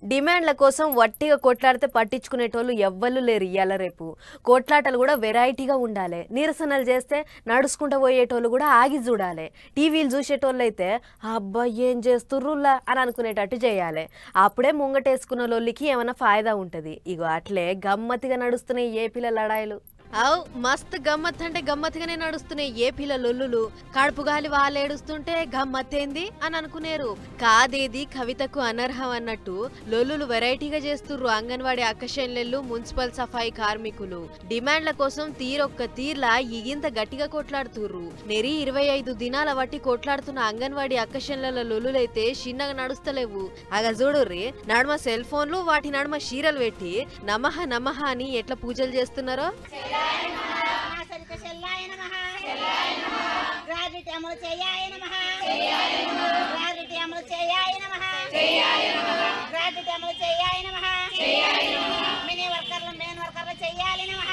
డిమాండ్ల కోసం వట్టిగా కొట్లాడితే పట్టించుకునేటోళ్ళు ఎవ్వరు లేరు ఇయ్యాల రేపు కొట్లాటలు కూడా వెరైటీగా ఉండాలి నిరసనలు చేస్తే నడుచుకుంటూ పోయేటోళ్ళు కూడా ఆగి చూడాలి టీవీలు చూసేటోళ్ళు అయితే అబ్బా ఏం చేస్తుర్రులా అని అనుకునేటట్టు చేయాలి అప్పుడే ముంగటేసుకున్న లొల్లికి ఏమైనా ఫాయిదా ఉంటుంది ఇగో అట్లే గమ్మత్తిగా నడుస్తున్నాయి ఏపీల లడాయిలు అవు మస్త్ గమ్మత్ అంటే గమ్మత్తుగానే నడుస్తున్నాయి ఏపీల లొల్లులు కడుపు గాలి వాళ్ళు ఏడుస్తుంటే గమ్మత్తేంది అని అనుకునేరు కాదేది కవితకు అనర్హం అన్నట్టు లొల్లులు వెరైటీగా చేస్తుర్రు అంగన్వాడీ అక్కశెల్లెళ్ళు మున్సిపల్ సఫాయి కార్మికులు డిమాండ్ల కోసం తీరొక్క తీర్లా ఇగింత గట్టిగా కొట్లాడుతుర్రు నెరి ఇరవై ఐదు దినాల వట్టి కొట్లాడుతున్న అంగన్వాడీ అక్కశెల్లెల లొల్లులైతే చిన్నగా నడుస్తలేవు అగ చూడుర్రి నడుమ సెల్ ఫోన్లు వాటి నడుమ చీరలు పెట్టి నమః నమః అని ఎట్లా పూజలు చేస్తున్నారో సరిత శల్లాయ నమః గ్రాడ్యుటీ అమలు చేయాయ నమః గ్రాడ్యుటీ అమలు చేయాయ నమః గ్రాడ్యుటీ అమలు చేయాయ నమః మినీ వర్కర్లు మెయిన్ వర్కర్లు చేయాలి నమః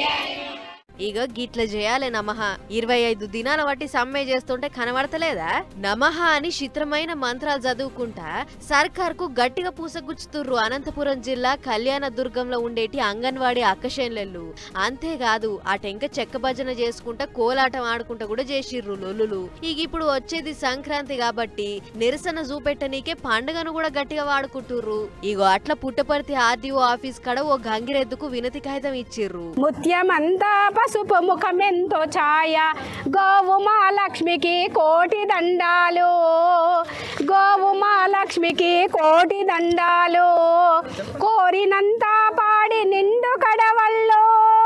ఇగో గిట్ల చేయాలి నమః ఇరవై ఐదు దినాల బట్టి సమ్మె చేస్తుంటే కనబడతలేదా నమః అని చిత్రమైన మంత్రాలు చదువుకుంటా సర్కార్ కు గట్టిగా పూసగుచ్చుతుర్రు అనంతపురం జిల్లా కళ్యాణ దుర్గంలో ఉండేటి అంగన్వాడీ అక్కశేన్లెళ్ళు అంతేకాదు ఆ టెంక చెక్క భజన చేసుకుంటా కోలాటం ఆడుకుంటా కూడా చేసిర్రు లొల్లులు ఇక ఇప్పుడు వచ్చేది సంక్రాంతి కాబట్టి నిరసన చూపెట్టనీకే పండుగను కూడా గట్టిగా వాడుకుంటుర్రు ఇగో అట్లా పుట్టపర్తి ఆర్డీఓ ఆఫీస్ కాడ ఓ గంగిరెద్దుకు వినతి కాగితం ఇచ్చిర్రు ముత్యమంతా పసుపు ముఖమెంతో ఛాయ గోవు మహాలక్ష్మికి కోటి దండాలు గోవు మహాలక్ష్మికి కోటి దండాలు కోరినంత పాడి నిండు కడవల్లో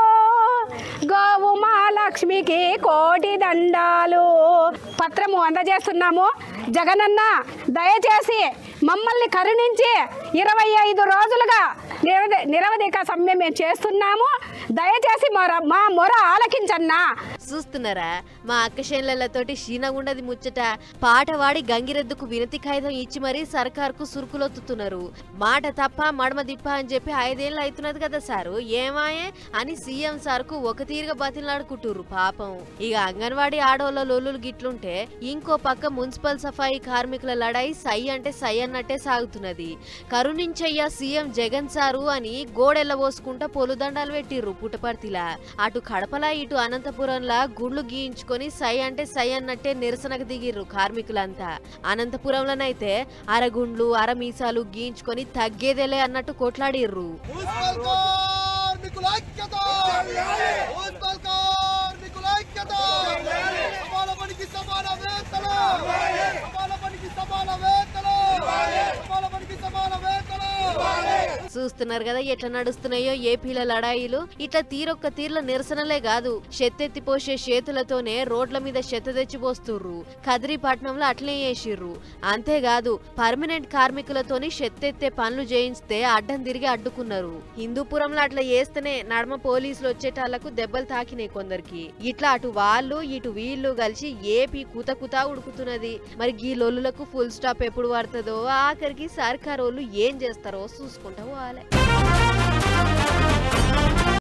గోవు మహాలక్ష్మికి కోటి దండాలు పత్రము అందజేస్తున్నాము జగనన్న దయచేసి మమ్మల్ని కరుణించి ఇరవై ఐదు రోజులుగా నిరవధి నిరవధిక సమ్మె మేము చేస్తున్నాము దయచేసి మొర మా మొర ఆలకించన్నా చూస్తున్నారా మా అక్కశేన్లతోటి షీనగుండది ముచ్చట పాట వాడి గంగిరెద్దుకు వినతి కాగితం ఇచ్చి మరీ సర్కార్కు సురుకులొత్తుతున్నారు మాట తప్ప మడమ దిప్ప అని చెప్పి ఐదేళ్ళు అవుతున్నది కదా సారు ఏమాయే అని సీఎం సార్కు ఒక తీరుగా బతిలాడుకుంటుర్రు పాపం ఇక అంగన్వాడీ ఆడోళ్ళ లొల్లులు గిట్లుంటే ఇంకో పక్క మున్సిపల్ సఫాయి కార్మికుల లడాయి సై అంటే సై అన్నట్టే సాగుతున్నది కరుణించయ్య సీఎం జగన్ సారు అని గోడెల్ల పోసుకుంటా పొలుదండాలు పెట్టిర్రు పుట్టపర్తిలా అటు కడపలా ఇటు అనంతపురంలా గుండ్లు గీయించుకొని సై అంటే సై అన్నట్టే నిరసనకు దిగిర్రు కార్మికులంతా అనంతపురంలోనైతే అరగుండ్లు అర మీసాలు గీయించుకొని తగ్గేదేలే అన్నట్టు కొట్లాడిర్రు మున్సిపల్ కార్మికుల ఐక్యత మున్సిపల్ కార్మికుల ఐక్యత సమాన పనికి సమాన వేతలు సమాన పనికి సమాన వేతలు సమాన పనికి సమాన వేతలు చూస్తున్నారు కదా ఎట్లా నడుస్తున్నాయో ఏపీల లడాయిలు ఇట్లా తీరొక్క తీర్ల నిరసనలే కాదు షెత్తెత్తి పోసే చేతులతోనే రోడ్ల మీద చెత్త తెచ్చిపోస్తుర్రు కదిరిపట్నంలో అట్లే చేసిర్రు అంతేకాదు పర్మనెంట్ కార్మికులతోని షెత్తెత్తే పనులు చేయిస్తే అడ్డం తిరిగి అడ్డుకున్నారు హిందూపురంలో అట్లా చేస్తేనే నడమ పోలీసులు వచ్చేటాళ్లకు దెబ్బలు తాకినాయి కొందరికి ఇట్లా అటు వాళ్ళు ఇటు వీళ్ళు కలిసి ఏపీ కుత కుత ఉడుకుతున్నది మరి ఈ లొల్లులకు ఫుల్ స్టాప్ ఎప్పుడు పడుతుందో ఆఖరికి సర్కారోళ్ళు ఏం చేస్తారో చూసుకుంటా పోవాలి